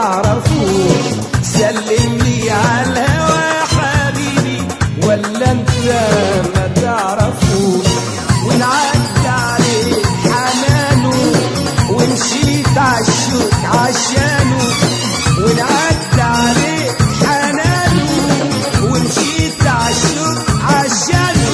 تعرفوش سلم لي على الهوى يا حبيبي ولا انت ما تعرفوش ونعدي عليه حنانه ومشيت عالشوك عشانه ونعدي عليه حنانه ومشيت عالشوك عشانه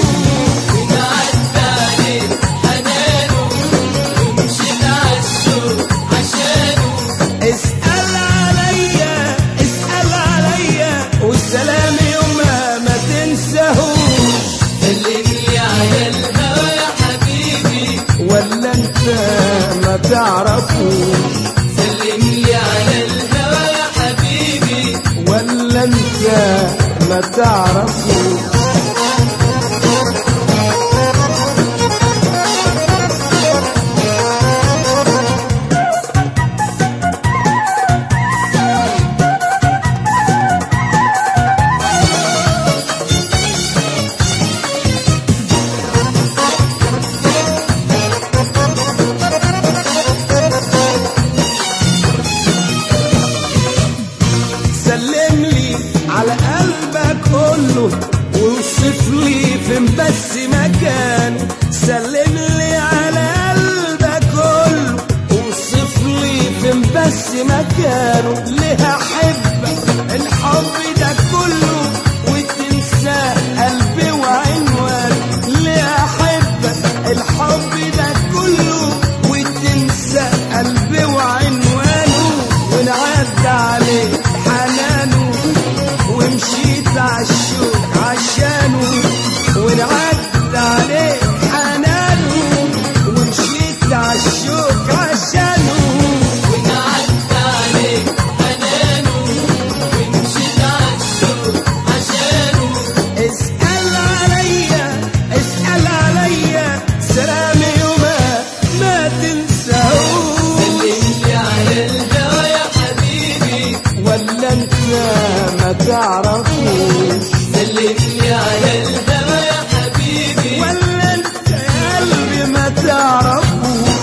اسأل عليا اسأل عليا والسلام يومها ما تنساهوش سلمني على الهوى يا حبيبي ولا انت ما تعرفوش سلمني على الهوى يا حبيبي ولا انت ما تعرفوش سلم لي على قلبك كله ووصف لي فين بس مكانه سلم لي على قلبك كله ووصف لي فين بس مكانه ليه احبك الحب ده كله وتنسى قلبي وعنوانه ليه احبك الحب ده كله وتنسى قلبي وعنوانه ونعدي عليه حنانه ومشيت عالشوق عشانه ونعدي عليه حنانه ومشيت عالشوق عشانه ونعدى عليك حنانه ونمشي عالشوق عشانه اسأل عليا اسأل عليا سلامي يوما ما تنساهوش سلمني على الهوى يا حبيبي ولا انت ما تعرفوش سلمني على الهوى يا حبيبي ولا انت يا قلبي ما تعرفوش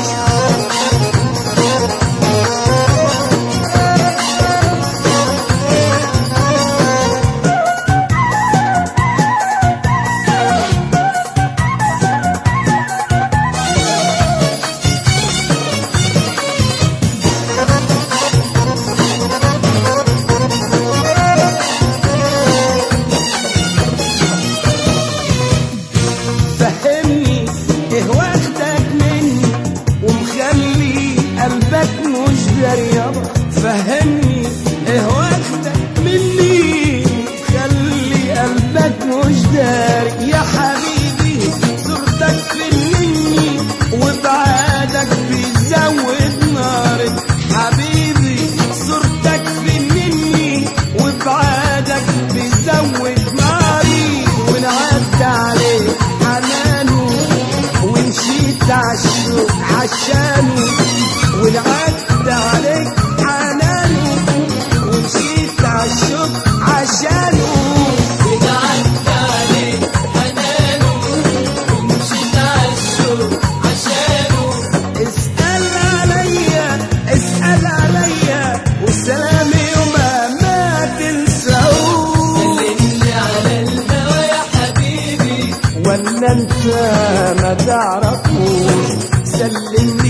فهمني ايه واخدك مني ومخلي قلبك مش داري يابا فهمني ايه واخدك مني ومخلي قلبك مش داري يا حبيبي صورتك في مني وبعادك بيزود ناري حبيبي صورتك في مني وبعادك بيزود ناري ونعدي عليه حنانه ومشيت عالشوق عشانه ونعدي عليه حنانه ومشيت عالشوق عشانه ونعدى عليك حنانه ونمشي عالشوق عشانه اسأل عليا اسأل عليا والسلام يوما ما تنساهوش سلمني على الهوى يا حبيبي ولا انت ما تعرفوش سلمني